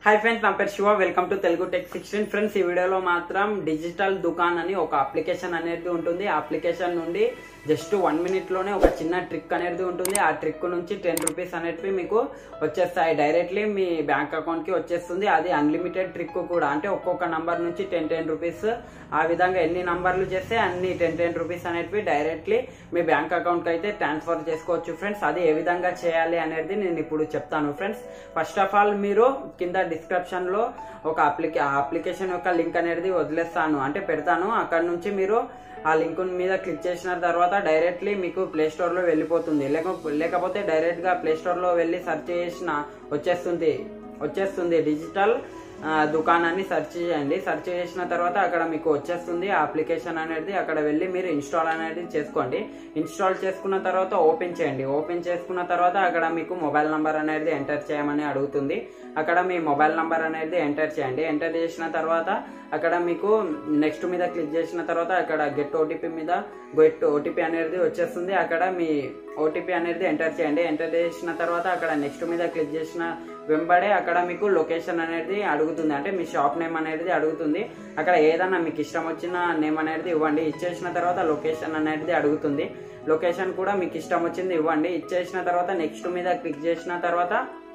hi friends నా పేరు Shiva welcome to Telugu tech sixteen friends ఈ వీడియోలో మాత్రం డిజిటల్ దుకాన్ అని ఒక అప్లికేషన్ అనేది ఉంటుంది ఆ అప్లికేషన్ నుండి జస్ట్ వన్ మినిట్ లోనే ఒక చిన్న ట్రిక్ అనేది ఉంటుంది ఆ ట్రిక్ నుంచి టెన్ రూపీస్ అనేటివి మీకు వచ్చేస్తాయి డైరెక్ట్లీ మీ బ్యాంక్ అకౌంట్ కి వచ్చేస్తుంది అది అన్లిమిటెడ్ ట్రిక్ కూడా అంటే ఒక్కొక్క నంబర్ నుంచి టెన్ టెన్ రూపీస్ ఆ విధంగా ఎన్ని నంబర్లు చేస్తే అన్ని టెన్ టెన్ రూపీస్ అనేటివి డైరెక్ట్లీ మీ బ్యాంక్ అకౌంట్ కి అయితే ట్రాన్స్ఫర్ చేసుకోవచ్చు ఫ్రెండ్స్ అది ఏ విధంగా చేయాలి అనేది నేను ఇప్పుడు చెప్తాను ఫ్రెండ్స్ ఫస్ట్ ఆఫ్ ఆల్ మీరు కింద డిస్క్రిప్షన్ లో ఒక అప్లికే అప్లికేషన్ యొక్క లింక్ అనేది వదిలేస్తాను అంటే పెడతాను అక్కడ నుంచి మీరు ఆ లింక్ మీద క్లిక్ చేసిన తర్వాత డైరెక్ట్లీ మీకు ప్లే స్టోర్ లో వెళ్ళిపోతుంది లేక లేకపోతే డైరెక్ట్ గా ప్లే స్టోర్ లో వెళ్ళి సెర్చ్ చేసిన వచ్చేస్తుంది వచ్చేస్తుంది డిజిటల్ ఆ, దుకాణాన్ని సెర్చ్ చేయండి సెర్చ్ చేసిన తర్వాత అక్కడ మీకు వచ్చేస్తుంది ఆ అప్లికేషన్ అనేది అక్కడ వెళ్ళి మీరు ఇన్స్టాల్ అనేది చేసుకోండి ఇన్స్టాల్ చేసుకున్న తర్వాత ఓపెన్ చేయండి ఓపెన్ చేసుకున్న తర్వాత అక్కడ మీకు మొబైల్ నంబర్ అనేది ఎంటర్ చేయమని అడుగుతుంది అక్కడ మీ మొబైల్ నంబర్ అనేది ఎంటర్ చేయండి ఎంటర్ చేసిన తర్వాత అక్కడ మీకు నెక్స్ట్ మీద క్లిక్ చేసిన తర్వాత అక్కడ గెట్ ఓటీపీ మీద గెట్ ఓటీపీ అనేది వచ్చేస్తుంది అక్కడ మీ ఓటీపీ అనేది ఎంటర్ చేయండి ఎంటర్ చేసిన తర్వాత అక్కడ నెక్స్ట్ మీద క్లిక్ చేసిన వెంబడే అక్కడ మీకు లొకేషన్ అనేది అడుగుతుంది అంటే మీ షాప్ నేమ్ అనేది అడుగుతుంది అక్కడ ఏదన్నా మీకు ఇష్టం వచ్చిన నేమ్ అనేది ఇవ్వండి ఇచ్చేసిన తర్వాత లొకేషన్ అనేది అడుగుతుంది లొకేషన్ కూడా మీకు ఇష్టం వచ్చింది ఇవ్వండి ఇచ్చేసిన తర్వాత నెక్స్ట్ మీద క్లిక్ చేసిన తర్వాత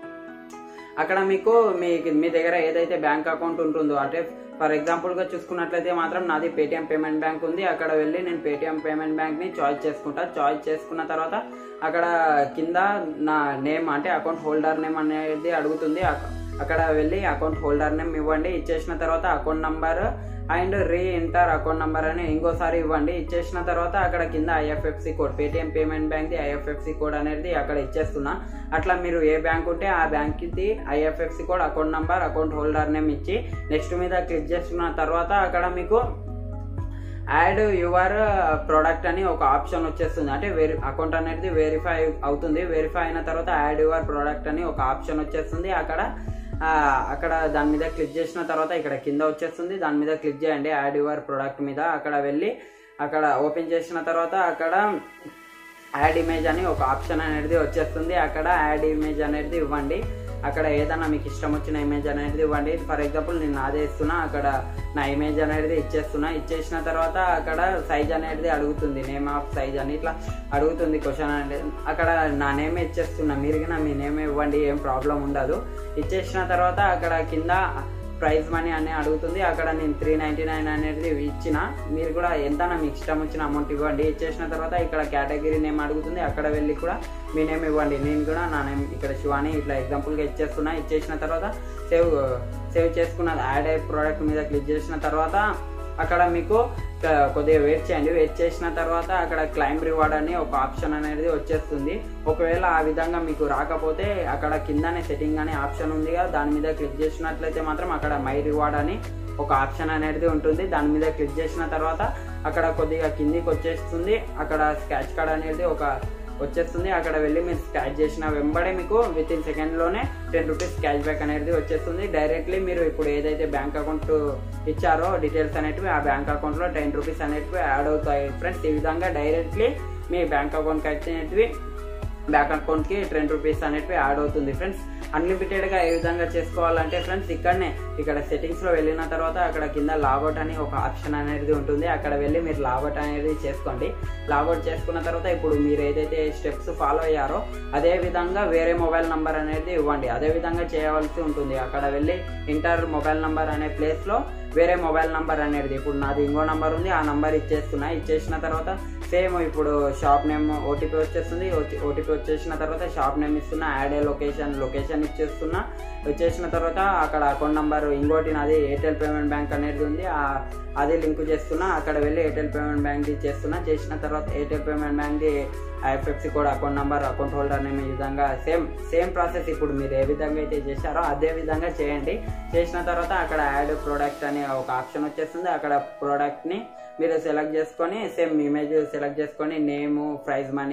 అక్కడ మీకు మీ మీ దగ్గర ఏదైతే బ్యాంక్ అకౌంట్ ఉంటుందో అంటే ఫర్ ఎగ్జాంపుల్ గా చూసుకున్నట్లయితే మాత్రం నాది పేటిఎం పేమెంట్ బ్యాంక్ ఉంది అక్కడ వెళ్ళి నేను పేటిఎం పేమెంట్ బ్యాంక్ ని చాయిస్ చేసుకుంటా చాయిస్ చేసుకున్న తర్వాత అక్కడ కింద నా నేమ్ అంటే అకౌంట్ హోల్డర్ నేమ్ అనేది అడుగుతుంది అక- అక్కడ వెళ్ళి అకౌంట్ హోల్డర్ నేమ్ ఇవ్వండి ఇచ్చేసిన తర్వాత account number and re enter account number అని ఇంకోసారి ఇవ్వండి ఇచ్చేసిన తర్వాత అక్కడ కింద IFFC code Paytm payment bank ది ఐఎఫ్ఎఫ్సి కోడ్ అనేది అక్కడ ఇచ్చేస్తున్నా అట్లా మీరు ఏ బ్యాంక్ ఉంటే ఆ బ్యాంక్ ది IFFC code account number account holder name ఇచ్చి నెక్స్ట్ మీద క్లిక్ చేసుకున్న తర్వాత అక్కడ మీకు యాడ్ యువర్ ప్రోడక్ట్ అని ఒక ఆప్షన్ వచ్చేస్తుంది అంటే వెరి అకౌంట్ అనేది వెరిఫై అవుతుంది వెరిఫై అయిన తర్వాత యాడ్ యువర్ ప్రోడక్ట్ అని ఒక ఆప్షన్ వచ్చేస్తుంది అక్కడ ఆ, అక్కడ దాని మీద క్లిక్ చేసిన తర్వాత ఇక్కడ కింద వచ్చేస్తుంది దాని మీద క్లిక్ చేయండి యాడ్ యువర్ ప్రోడక్ట్ మీద అక్కడ వెళ్ళి అక్కడ ఓపెన్ చేసిన తర్వాత అక్కడ యాడ్ ఇమేజ్ అని ఒక ఆప్షన్ అనేది వచ్చేస్తుంది అక్కడ యాడ్ ఇమేజ్ అనేది ఇవ్వండి అక్కడ ఏదైనా మీకు ఇష్టం వచ్చిన ఇమేజ్ అనేది ఇవ్వండి ఫర్ ఎగ్జాంపుల్ నేను అదే ఇస్తున్నా అక్కడ నా ఇమేజ్ అనేది ఇచ్చేస్తున్నా ఇచ్చేసిన తర్వాత అక్కడ సైజ్ అనేది అడుగుతుంది నేమ్ ఆఫ్ సైజ్ అని ఇట్లా అడుగుతుంది క్వశ్చన్ అనేది అక్కడ నా నేమే ఇచ్చేస్తున్నా మీరు కూడా మీ నేమే ఇవ్వండి ఏం ప్రాబ్లం ఉండదు ఇచ్చేసిన తర్వాత అక్కడ కింద ప్రైజ్ మనీ అని అడుగుతుంది అక్కడ నేను త్రీ నైన్టీ నైన్ అనేది ఇచ్చిన మీరు కూడా ఎంత మీకు ఇష్టం వచ్చిన అమౌంట్ ఇవ్వండి ఇచ్చేసిన తర్వాత ఇక్కడ కేటగిరీ నేమ్ అడుగుతుంది అక్కడ వెళ్ళి కూడా మీ నేమ్ ఇవ్వండి నేను కూడా నా నేమ్ ఇక్కడ శివాని ఇట్లా ఎగ్జాంపుల్గా ఇచ్చేస్తున్నా ఇచ్చేసిన తర్వాత సేవ్ సేవ్ చేసుకున్న యాడ్ అయ్యే ప్రోడక్ట్ మీద క్లిక్ చేసిన తర్వాత అక్కడ మీకు క- కొద్దిగా వెయిట్ చేయండి వెయిట్ చేసిన తర్వాత అక్కడ క్లైమ్ రివార్డ్ అని ఒక ఆప్షన్ అనేది వచ్చేస్తుంది ఒకవేళ ఆ విధంగా మీకు రాకపోతే అక్కడ కిందనే సెట్టింగ్ అనే ఆప్షన్ ఉంది కదా దాని మీద క్లిక్ చేసినట్లయితే మాత్రం అక్కడ మై రివార్డ్ అని ఒక ఆప్షన్ అనేది ఉంటుంది దాని మీద క్లిక్ చేసిన తర్వాత అక్కడ కొద్దిగా కిందికి వచ్చేస్తుంది అక్కడ స్కాచ్ కార్డ్ అనేది ఒక వచ్చేస్తుంది అక్కడ వెళ్ళి మీరు స్కాచ్ చేసిన వెంబడే మీకు విత్ ఇన్ సెకండ్ లోనే టెన్ రూపీస్ క్యాష్ బ్యాక్ అనేది వచ్చేస్తుంది డైరెక్ట్లీ మీరు ఇప్పుడు ఏదైతే బ్యాంక్ అకౌంట్ ఇచ్చారో డీటెయిల్స్ అనేటివి ఆ బ్యాంక్ అకౌంట్ లో టెన్ రూపీస్ అనేటివి యాడ్ అవుతాయి ఫ్రెండ్స్ ఈ విధంగా డైరెక్ట్లీ మీ బ్యాంక్ అకౌంట్ కి వచ్చినవి బ్యాంక్ అకౌంట్ కి టెన్ రూపీస్ అనేటివి యాడ్ అవుతుంది ఫ్రెండ్స్ అన్లిమిటెడ్ గా ఏ విధంగా చేసుకోవాలంటే ఫ్రెండ్స్ ఇక్కడనే ఇక్కడ సెట్టింగ్స్ లో వెళ్ళిన తర్వాత అక్కడ కింద లాగౌట్ అని ఒక ఆప్షన్ అనేది ఉంటుంది అక్కడ వెళ్ళి మీరు లాగౌట్ అనేది చేసుకోండి లాగౌట్ చేసుకున్న తర్వాత ఇప్పుడు మీరు ఏదైతే స్టెప్స్ ఫాలో అయ్యారో అదే విధంగా వేరే మొబైల్ నంబర్ అనేది ఇవ్వండి అదే విధంగా చేయవలసి ఉంటుంది అక్కడ వెళ్ళి ఇంటర్ మొబైల్ నంబర్ అనే ప్లేస్ లో వేరే మొబైల్ నంబర్ అనేది ఇప్పుడు నాది ఇంకో నంబర్ ఉంది ఆ నంబర్ ఇచ్చేస్తున్నా ఇచ్చేసిన తర్వాత సేమ్ ఇప్పుడు షాప్ నేమ్ ఓటీపీ వచ్చేస్తుంది ఓటీపీ వచ్చేసిన తర్వాత షాప్ నేమ్ ఇస్తున్నా యాడ్ ఏ లొకేషన్ లొకేషన్ ఇచ్చేస్తున్నా వచ్చేసిన తర్వాత అక్కడ అకౌంట్ నంబర్ ఇంకోటి నాది ఎయిర్టెల్ పేమెంట్ బ్యాంక్ అనేది ఉంది ఆ అది లింక్ చేస్తున్నా అక్కడ వెళ్ళి ఎయిర్టెల్ పేమెంట్ బ్యాంక్ చేస్తున్నా చేసిన తర్వాత ఎయిర్టెల్ పేమెంట్ బ్యాంక్ ఐఎఫ్ఎఫ్సి కూడా account number account holder name ఈ విధంగా సేమ్ సేమ్ ప్రాసెస్ ఇప్పుడు మీరు ఏ విధంగా అయితే చేశారో అదే విధంగా చేయండి చేసిన తర్వాత అక్కడ యాడ్ ప్రోడక్ట్ అనే ఒక ఆప్షన్ వచ్చేస్తుంది అక్కడ ప్రోడక్ట్ ని మీరు సెలెక్ట్ చేసుకొని సేమ్ ఇమేజ్ సెలెక్ట్ చేసుకొని నేమ్ ప్రైజ్ మనీ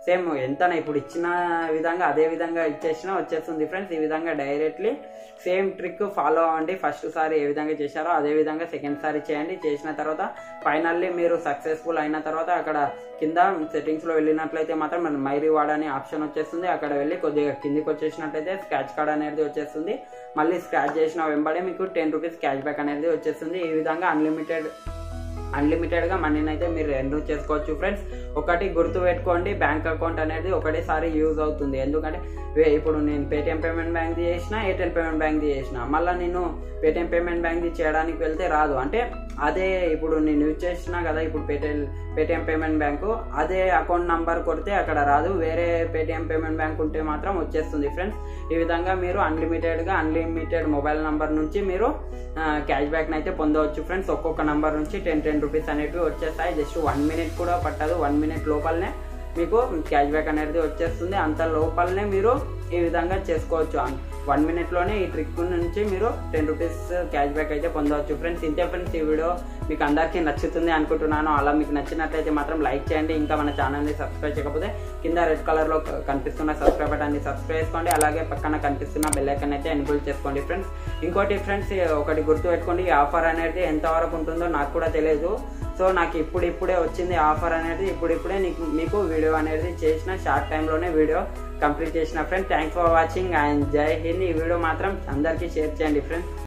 సేమ్ ఎంత ఇప్పుడు ఇచ్చిన విధంగా అదే విధంగా ఇచ్చేసినా వచ్చేస్తుంది ఫ్రెండ్స్ ఈ విధంగా డైరెక్ట్లీ సేమ్ ట్రిక్ ఫాలో అవ్వండి ఫస్ట్ సారి ఏ విధంగా చేశారో అదే విధంగా సెకండ్ సారి చేయండి చేసిన తర్వాత ఫైనల్లీ మీరు సక్సెస్ఫుల్ అయిన తర్వాత అక్కడ కింద సెట్టింగ్స్ లో వెళ్ళినట్లయితే మాత్రం మన మైరీ వాడ్ అనే ఆప్షన్ వచ్చేస్తుంది అక్కడ వెళ్ళి కొద్దిగా కిందికి వచ్చేసినట్లయితే స్క్రాచ్ కార్డ్ అనేది వచ్చేస్తుంది మళ్ళీ స్క్రాచ్ చేసిన వెంబడే మీకు టెన్ రూపీస్ క్యాష్ బ్యాక్ అనేది వచ్చేస్తుంది ఈ విధంగా అన్లిమిటెడ్ అన్లిమిటెడ్ గా మనీని అయితే మీరు ఎర్న్ చేసుకోవచ్చు ఫ్రెండ్స్ ఒకటి గుర్తు పెట్టుకోండి బ్యాంక్ అకౌంట్ అనేది ఒకటేసారి యూజ్ అవుతుంది ఎందుకంటే వే- ఇప్పుడు నేను పేటిఎం పేమెంట్ బ్యాంక్ చేసిన ఎయిర్టెల్ పేమెంట్ బ్యాంక్ చేసిన మళ్ళీ నేను పేటిఎం పేమెంట్ బ్యాంక్ చేయడానికి వెళ్తే రాదు అంటే అదే ఇప్పుడు నేను యూజ్ చేసిన కదా ఇప్పుడు పేటిఎం పేటిఎం పేమెంట్ బ్యాంకు అదే అకౌంట్ నంబర్ కొడితే అక్కడ రాదు వేరే పేటిఎం పేమెంట్ బ్యాంక్ ఉంటే మాత్రం వచ్చేస్తుంది ఫ్రెండ్స్ ఈ విధంగా మీరు అన్లిమిటెడ్ గా అన్లిమిటెడ్ మొబైల్ నంబర్ నుంచి మీరు క్యాష్ బ్యాక్ అయితే పొందవచ్చు ఫ్రెండ్స్ ఒక్కొక్క నంబర్ నుంచి టెన్ టెన్ రూపీస్ అనేవి వచ్చేస్తాయి జస్ట్ వన్ మినిట్ కూడా పట్టదు వన్ మినిట్ లోపలనే మీకు క్యాష్ బ్యాక్ అనేది వచ్చేస్తుంది అంత లోపలనే మీరు ఈ విధంగా చేసుకోవచ్చు వన్ మినిట్ లోనే ఈ ట్రిక్ నుంచి మీరు టెన్ రూపీస్ క్యాష్ బ్యాక్ అయితే పొందవచ్చు ఫ్రెండ్స్ ఇంతే ఫ్రెండ్స్ ఈ వీడియో మీకు అందరికీ నచ్చుతుంది అనుకుంటున్నాను అలా మీకు నచ్చినట్లయితే మాత్రం లైక్ చేయండి ఇంకా మన ఛానల్ని సబ్స్క్రైబ్ చేయకపోతే కింద రెడ్ కలర్ లో కనిపిస్తున్న సబ్స్క్రైబ్ బటన్ని సబ్స్క్రైబ్ చేసుకోండి అలాగే పక్కన కనిపిస్తున్న బెల్ ఐకన్ అయితే ఎన్బుల్ చేసుకోండి ఫ్రెండ్స్ ఇంకోటి ఫ్రెండ్స్ ఒకటి గుర్తు పెట్టుకోండి ఈ ఆఫర్ అనేది ఎంతవరకు ఉంటుందో నాకు కూడా తెలియదు సో నాకు ఇప్పుడు ఇప్పుడే వచ్చింది ఆఫర్ అనేది ఇప్పుడు ఇప్పుడే నీకు మీకు వీడియో అనేది చేసిన షార్ట్ టైంలోనే వీడియో కంప్లీట్ చేసిన friends thanks for watching and Jai Hind ఈ వీడియో మాత్రం అందరికీ షేర్ చేయండి ఫ్రెండ్స్